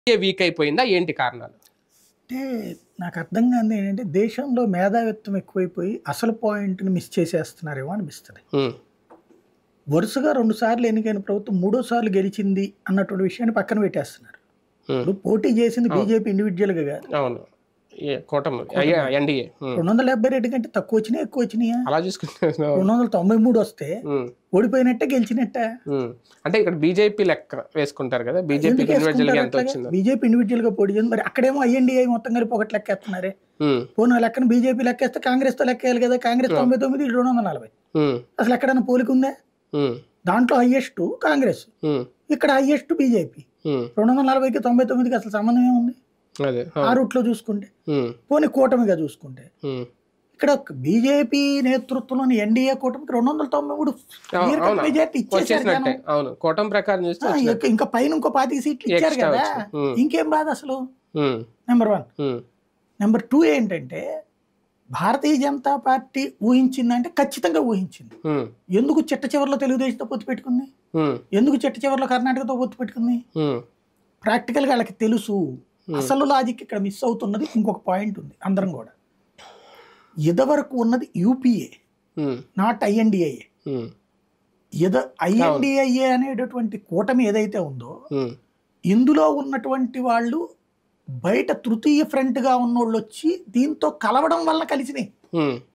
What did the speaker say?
Week అయిపోయిందా ఏంటి కారణాలు అంటే నాకు అర్థం కాదు ఏంటంటే దేశంలో మేధావిత్వం ఎక్కువైపోయి అసలు పాయింట్ని మిస్ చేసేస్తున్నారేమో అనిపిస్తుంది ఉమ్, వరుసగా రెండు సార్లు ఎన్నికైన ప్రభుత్వం మూడో సార్లు గెలిచింది అన్నటువంటి విషయాన్ని పక్కన పెట్టేస్తున్నారు ఉమ్, ఇప్పుడు పోటీ చేసింది బీజేపీ ఇండివిజువల్గా కాదు అవును ఏ, కూటమి ఎన్డీఏ రెండు వందల డెబ్బై రెండు కంటే తక్కువ వచ్చినాయి ఎక్కువ వచ్చినాయా అలా చూసుకుంటే రెండు వందల తొంభై మూడు వస్తే ఉమ్, ఓడిపోయినట్టే గెలిచినట్ట ఉమ్. అంటే ఇక్కడ బీజేపీ లెక్క వేసుకుంటారు కదా బీజేపీ ఇండివిజువల్ గా ఎంత వచ్చిందో బీజేపీ ఇండివిజువల్ గా పోటీ చేసింది మరి అక్కడేమో ఐఎన్డీఐ మొత్తం కలిపి ఒకటి లెక్కేస్తున్నారే ఉమ్, పోనీ ఆ లెక్కన బీజేపీ లెక్కేస్తే కాంగ్రెస్ తో లెక్కేయాలి కదా కాంగ్రెస్ తొంభై తొమ్మిది రెండు వందల నలభై ఉమ్, అసలు ఎక్కడైనా పోలిక ఉందా ఉమ్, దాంట్లో హైయెస్ట్ కాంగ్రెస్ ఉమ్, ఇక్కడ హైయెస్ట్ బీజేపీ ఉమ్. రెండు వందల నలభైకి తొంభై తొమ్మిదికి అసలు సంబంధం ఏముంది అదే ఆ రూట్లో చూసుకుంటే ఉమ్, పోనీ కూటమిగా చూసుకుంటే ఉమ్. ఇక్కడ బీజేపీ నేతృత్వంలోని ఎన్డీఏ కూటమికి రెండు వందల తొంభై మూడు అవును, అవును. మెజార్టీ ఇచ్చేసారు వచ్చేసినట్టే జనం. అవును కూటమి ప్రకారం చూస్తే ఆ, వచ్చినట్టే. ఇంకా- ఇంకా పైన ఇంకో పాతిక సీట్లు ఇచ్చారు Extra కదా వచ్చింది. ఉమ్. ఇంకేం బాధ అసలు um, number one um, number two ఏంటంటే భారతీయ జనతా పార్టీ ఊహించిందంటే ఖచ్చితంగా ఊహించింది ఉమ్, ఎందుకు చిట్ట చివరిలో తెలుగుదేశంతో పొత్తు పెట్టుకుంది ఉమ్, ఎందుకు చిట్ట చివరిలో కర్ణాటకతో పొత్తు పెట్టుకుంది ఉమ్, ప్రాక్టికల్గా వాళ్ళకి తెలుసు అసలు లాజిక్ ఇక్కడ మిస్ అవుతున్నది ఇంకొక పాయింట్ ఉంది అందరం కూడా ఇదివరకు ఉన్నది UPA um, not INDIA um, ఇద ఐఎన్డిఐఏ అనేటటువంటి కూటమి ఏదైతే ఉందో ఉమ్, ఇందులో ఉన్నటువంటి వాళ్ళు బయట తృతీయ ఫ్రంట్గా ఉన్నోళ్ళు వచ్చి దీంతో కలవడం వల్ల కలిసినాయి ఉమ్,